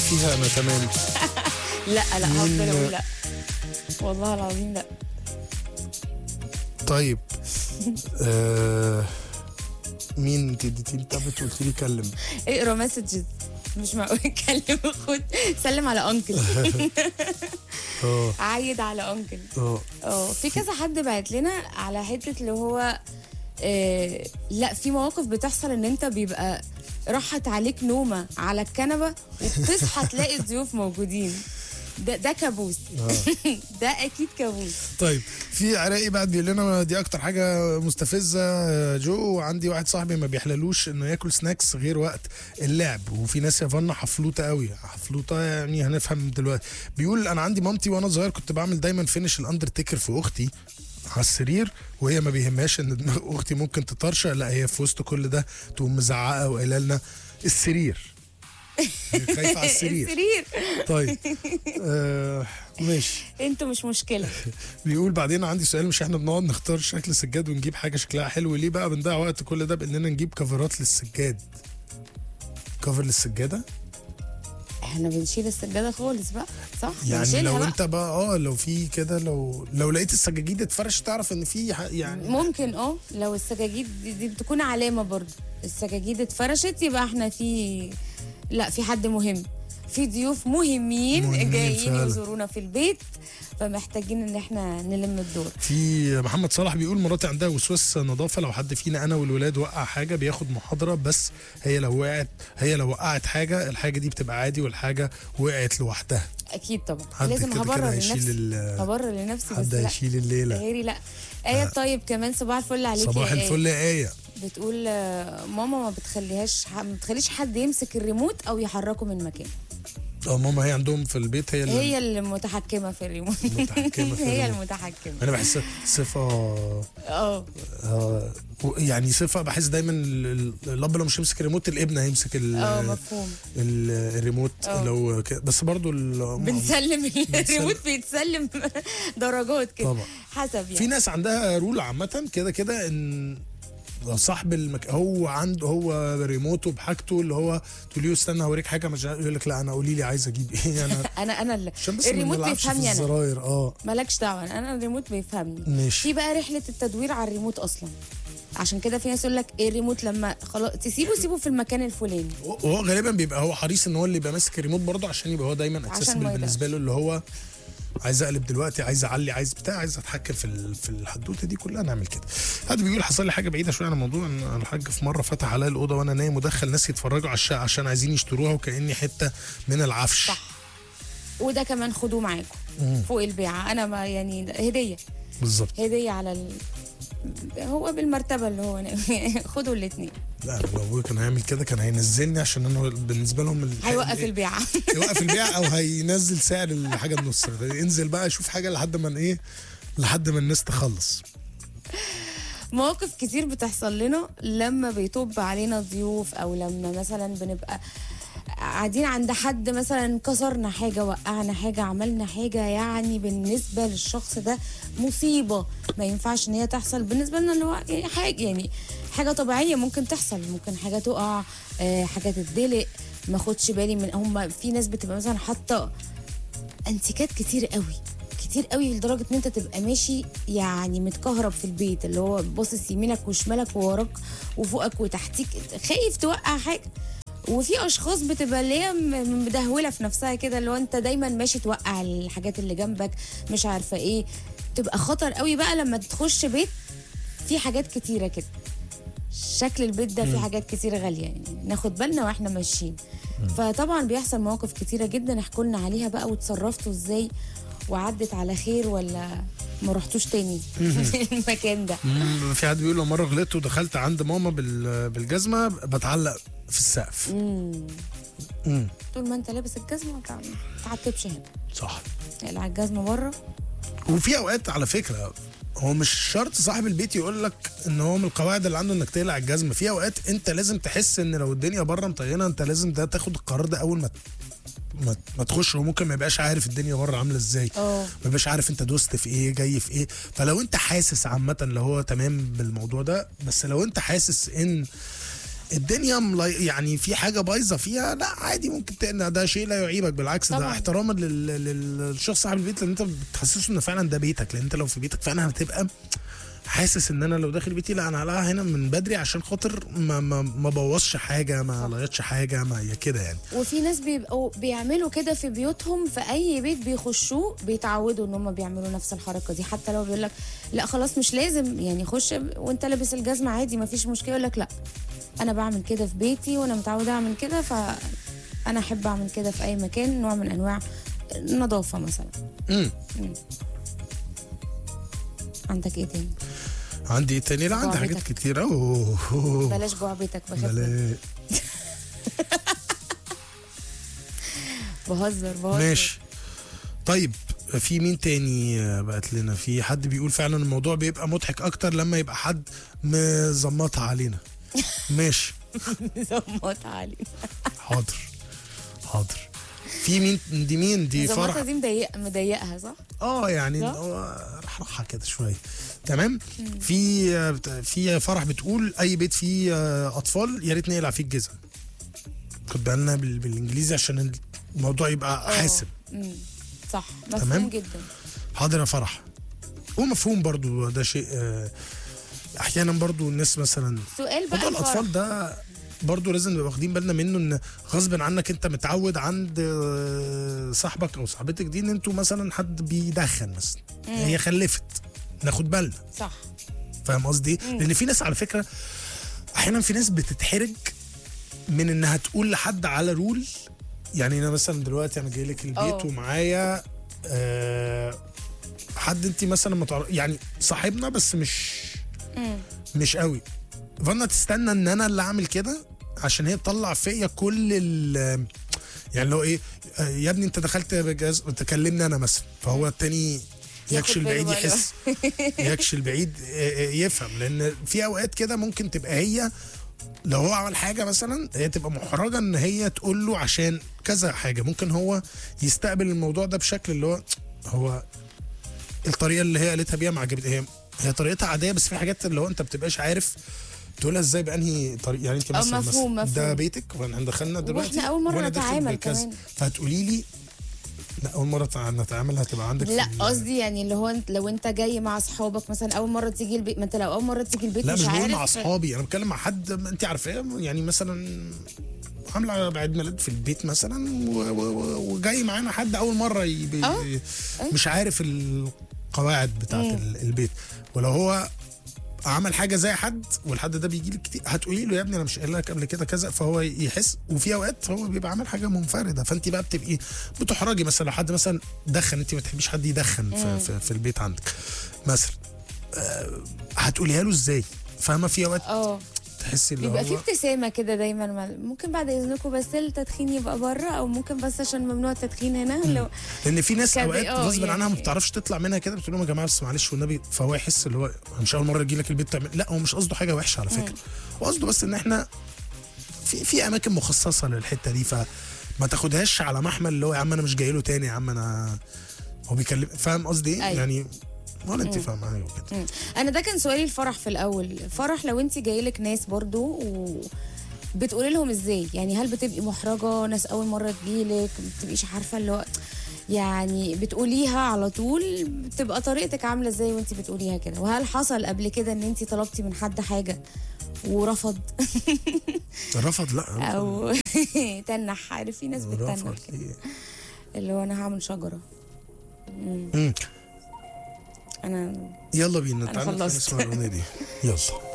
فيها انا تمام لا لا مين- هفضل اقول لا والله العظيم لا طيب آه مين انت اديتيني تابلت وقلت لي كلم اقرا مسجز مش معقول اتكلم خد سلم على انكل اه عايد على انكل اه اه في كذا حد بعت لنا على حته اللي هو آه لا في مواقف بتحصل ان انت بيبقى راحت عليك نومه على الكنبه وبتصحى تلاقي الضيوف موجودين ده ده كابوس ده اكيد كابوس طيب في عراقي بعد بيقول لنا دي اكتر حاجه مستفزه يا جو وعندي واحد صاحبي ما بيحللوش انه ياكل سناكس غير وقت اللعب وفي ناس يا فنا حفلوطه قوي حفلوطه يعني هنفهم دلوقتي بيقول انا عندي مامتي وانا صغير كنت بعمل دايما فينش الاندرتيكر في اختي على السرير وهي ما بيهمهاش ان دماغ اختي ممكن تطرشق لا هي في وسط كل ده تقوم مزعقه وقايله لنا السرير خايفه على السرير السرير طيب آه ماشي انتوا مش مشكله بيقول بعدين عندي سؤال مش احنا بنقعد نختار شكل السجاد ونجيب حاجه شكلها حلو ليه بقى بنضيع وقت كل ده باننا نجيب كفرات للسجاد كفر للسجاده احنا بنشيل السجاده خالص بقى صح يعني بنشيلها لو بقى. انت بقى اه لو في كده لو لو لقيت السجاجيد اتفرش تعرف ان في ح- يعني ممكن اه لو السجاجيد دي, دي بتكون علامه برضو السجاجيد اتفرشت يبقى احنا في لا في حد مهم في ضيوف مهمين, مهمين جايين فعلا. يزورونا في البيت فمحتاجين ان احنا نلم الدور في محمد صلاح بيقول مراتي عندها وسواس نظافه لو حد فينا انا والولاد وقع حاجه بياخد محاضره بس هي لو وقعت هي لو وقعت حاجه الحاجه دي بتبقى عادي والحاجه وقعت لوحدها اكيد طبعا حد لازم كده كده هبرر هيشيل لنفسي ال- هبرر لنفسي بس حد لا هيشيل الليله غيري لا ايه طيب كمان صباح الفل عليكي صباح يا آية. الفل يا ايه بتقول آه، ماما ما بتخليهاش ما بتخليش حد يمسك الريموت او يحركه من مكانه اه ماما هي عندهم في البيت هي اللي هي اللي متحكمه في الريموت متحكمة في هي الريموت. المتحكمه انا بحس صفه اه آه، يعني صفه بحس دايما ال- ال- الاب لو مش يمسك الريموت الابن هيمسك ال- اه مفهوم ال- الريموت اه. لو ك- بس برضو ال- بنسلم الريموت بيتسلم درجات كده طبعا. حسب في يعني ناس عندها رول عامه كده كده ان صاحب المك... هو عنده هو ريموته بحاجته اللي هو تقول له استنى هوريك حاجه مش يقول لك لا انا قولي لي عايز اجيب ايه انا انا انا اللي عشان بس ما الريموت نلعبش في بيفهمني انا الزراير اه مالكش دعوه انا الريموت بيفهمني ماشي. في بقى رحله التدوير على الريموت اصلا عشان كده في ناس يقول لك ايه الريموت لما خلاص تسيبه سيبه في المكان الفلاني وهو غالبا بيبقى هو حريص ان هو اللي يبقى ماسك الريموت برضه عشان يبقى هو دايما عشان اكسسبل ما بالنسبه له اللي هو عايز اقلب دلوقتي عايز اعلي عايز بتاع عايز اتحكم في ال- في الحدوته دي كلها نعمل كده حد بيقول حصل لي حاجه بعيده شويه عن الموضوع ان الحاج في مره فتح عليا الاوضه وانا نايم ودخل ناس يتفرجوا على الشقه عشان عايزين يشتروها وكاني حته من العفش صح. وده كمان خدوه معاكم فوق البيعه انا ما يعني هديه بالظبط هديه على ال... هو بالمرتبه اللي هو نايم. خدوا الاثنين لا أنا لو ابويا كان هيعمل كده كان هينزلني عشان انا بالنسبه لهم ال- هيوقف البيعه يوقف البيع او هينزل سعر الحاجه النص انزل بقى شوف حاجه لحد ما ايه لحد ما الناس تخلص مواقف كتير بتحصل لنا لما بيطب علينا ضيوف او لما مثلا بنبقى قاعدين عند حد مثلا كسرنا حاجة وقعنا حاجة عملنا حاجة يعني بالنسبة للشخص ده مصيبة ما ينفعش ان هي تحصل بالنسبة لنا اللي هو يعني حاجة يعني حاجة طبيعية ممكن تحصل ممكن حاجة تقع آه، حاجة تتدلق ما خدش بالي من هم في ناس بتبقى مثلا حاطة انتيكات كتير قوي كتير قوي لدرجه ان انت تبقى ماشي يعني متكهرب في البيت اللي هو باصص يمينك وشمالك ووراك وفوقك وتحتيك خايف توقع حاجه وفي اشخاص بتبقى اللي هي م- مدهوله في نفسها كده اللي هو انت دايما ماشي توقع الحاجات اللي جنبك مش عارفه ايه تبقى خطر قوي بقى لما تخش بيت في حاجات كتيره كده شكل البيت ده فيه حاجات كتير غاليه يعني ناخد بالنا واحنا ماشيين فطبعا بيحصل مواقف كتيره جدا احكوا لنا عليها بقى وتصرفتوا ازاي وعدت على خير ولا ما رحتوش تاني المكان ده مم، في حد بيقول لو مره غلطت ودخلت عند ماما بال- بالجزمه بتعلق في السقف مم، طول ما انت لابس الجزمه ما تع- تعتبش هنا صح اقلع الجزمه بره وفي اوقات على فكره هو مش شرط صاحب البيت يقول لك ان هو من القواعد اللي عنده انك تقلع الجزمه في اوقات انت لازم تحس ان لو الدنيا بره مطينه انت لازم ده تاخد القرار ده اول ما ما, ما تخش هو ممكن ما يبقاش عارف الدنيا بره عامله ازاي اه. ما يبقاش عارف انت دوست في ايه جاي في ايه فلو انت حاسس عامه اللي هو تمام بالموضوع ده بس لو انت حاسس ان الدنيا ملي... يعني في حاجه بايظه فيها لا عادي ممكن تقنع ده شيء لا يعيبك بالعكس ده طبعاً. احتراما لل... لل- للشخص صاحب البيت لان انت بتحسسه ان فعلا ده بيتك لان انت لو في بيتك فعلا هتبقى حاسس ان انا لو داخل بيتي لا انا هلاقيها هنا من بدري عشان خاطر ما ما ما بوظش حاجه ما لغيتش حاجه ما هي كده يعني وفي ناس بيبقوا بيعملوا كده في بيوتهم في اي بيت بيخشوه بيتعودوا ان هم بيعملوا نفس الحركه دي حتى لو بيقول لك لا خلاص مش لازم يعني خش وانت لابس الجزمه عادي ما فيش مشكله يقول لك لا انا بعمل كده في بيتي وانا متعوده اعمل كده فانا احب اعمل كده في اي مكان نوع من انواع النظافه مثلا امم عندك ايه تاني عندي ايه تاني لا عندي جوع حاجات بيتك. كتير اوه بلاش جوع بيتك بخاف منك. بلا بهزر بهزر ماشي طيب في مين تاني بقت لنا في حد بيقول فعلا الموضوع بيبقى مضحك اكتر لما يبقى حد مزمطها علينا ماشي زمط علي حاضر حاضر في مين دي مين دي زمطة فرح دي مضايق مضايقها صح؟ اه يعني صح؟ هو رحرحها كده شويه تمام في في فرح بتقول اي بيت فيه اطفال يا ريت نقلع فيه الجزم خد بالنا بال- بالانجليزي عشان الموضوع يبقى آه. حاسم مم. صح مفهوم تمام؟ جدا حاضر يا فرح ومفهوم برضو ده شيء آه، احيانا برضو الناس مثلا سؤال بقى موضوع الفرح الاطفال ده برضو لازم نبقى واخدين بالنا منه ان غصب عنك انت متعود عند آه، صاحبك او صاحبتك دي ان انتوا مثلا حد بيدخن مثلا هي خلفت ناخد بالنا صح فاهم قصدي لان في ناس على فكره احيانا في ناس بتتحرج من انها تقول لحد على رول يعني انا مثلا دلوقتي انا جاي لك البيت أوه. ومعايا آه حد انت مثلا ما تعرف يعني صاحبنا بس مش مم. مش قوي فانا تستنى ان انا اللي اعمل كده عشان هي تطلع فيا كل ال يعني اللي هو ايه آه، يا ابني انت دخلت بجاز تكلمني انا مثلا فهو التاني ياخد يكشي باله البعيد بقى. يحس يكشي البعيد آه، آه، يفهم لان في اوقات كده ممكن تبقى هي لو هو عمل حاجه مثلا هي تبقى محرجه ان هي تقول له عشان كذا حاجه ممكن هو يستقبل الموضوع ده بشكل اللي هو هو الطريقه اللي هي قالتها بيها ما عجبت هي هي طريقتها عاديه بس في حاجات اللي هو انت بتبقاش عارف تقولها ازاي بانهي طريقه يعني انت اه، مثلا, مفهوم، مثلا مفهوم. ده بيتك واحنا دخلنا دلوقتي واحنا أول مرة وأنا داخل نتعامل بكذا. كمان. فهتقولي لي لا اول مره تع- نتعامل هتبقى عندك لا في ال- قصدي يعني اللي هو انت لو انت جاي مع اصحابك مثلا اول مره تيجي البيت ما انت لو اول مره تيجي البيت لا مش مش بقول عارف مع اصحابي انا بتكلم مع حد انت عارفاه يعني مثلا عامله عيد ميلاد في البيت مثلا و- و- و- وجاي معانا حد اول مره يبي اه. مش عارف القواعد بتاعت ال- البيت ولو هو عمل حاجه زي حد والحد ده بيجي لك كتير هتقولي له يا ابني انا مش قايل لك قبل كده كذا فهو يحس وفي اوقات هو بيبقى عامل حاجه منفرده فانت بقى بتبقي بتحرجي مثلا لو حد مثلا دخن انت ما تحبيش حد يدخن في, في, في البيت عندك مثلا آه، هتقوليها له ازاي فاهمه في اوقات اه تحسي اللي بيبقى في هو ابتسامه كده دايما ما- ممكن بعد اذنكم بس التدخين يبقى بره او ممكن بس عشان ممنوع التدخين هنا لو لان في ناس كده- اوقات اه غصب يعني- عنها ما بتعرفش تطلع منها كده بتقول لهم يا جماعه بس معلش والنبي فهو يحس اللي هو أنا مش اول مره اجي لك البيت تعمل لا هو مش قصده حاجه وحشه على فكره هو قصده بس ان احنا في في اماكن مخصصه للحته دي فما تاخدهاش على محمل اللي هو يا عم انا مش جاي له تاني يا عم انا هو بيكلم فاهم قصدي ايه؟ أيوة. يعني ولا انت فاهمه ايوه كده مم. انا ده كان سؤالي الفرح في الاول فرح لو انت جاي لك ناس برضو و بتقولي لهم ازاي يعني هل بتبقي محرجه ناس اول مره تجيلك ما بتبقيش عارفه اللي هو يعني بتقوليها على طول بتبقى طريقتك عامله ازاي وانت بتقوليها كده وهل حصل قبل كده ان انت طلبتي من حد حاجه ورفض رفض لا رفض. او تنح عارف في ناس بتتنح رفض كده إيه؟ اللي هو انا هعمل شجره مم. انا يلا بينا تعالى خلصت. نسمع الاغنيه دي يلا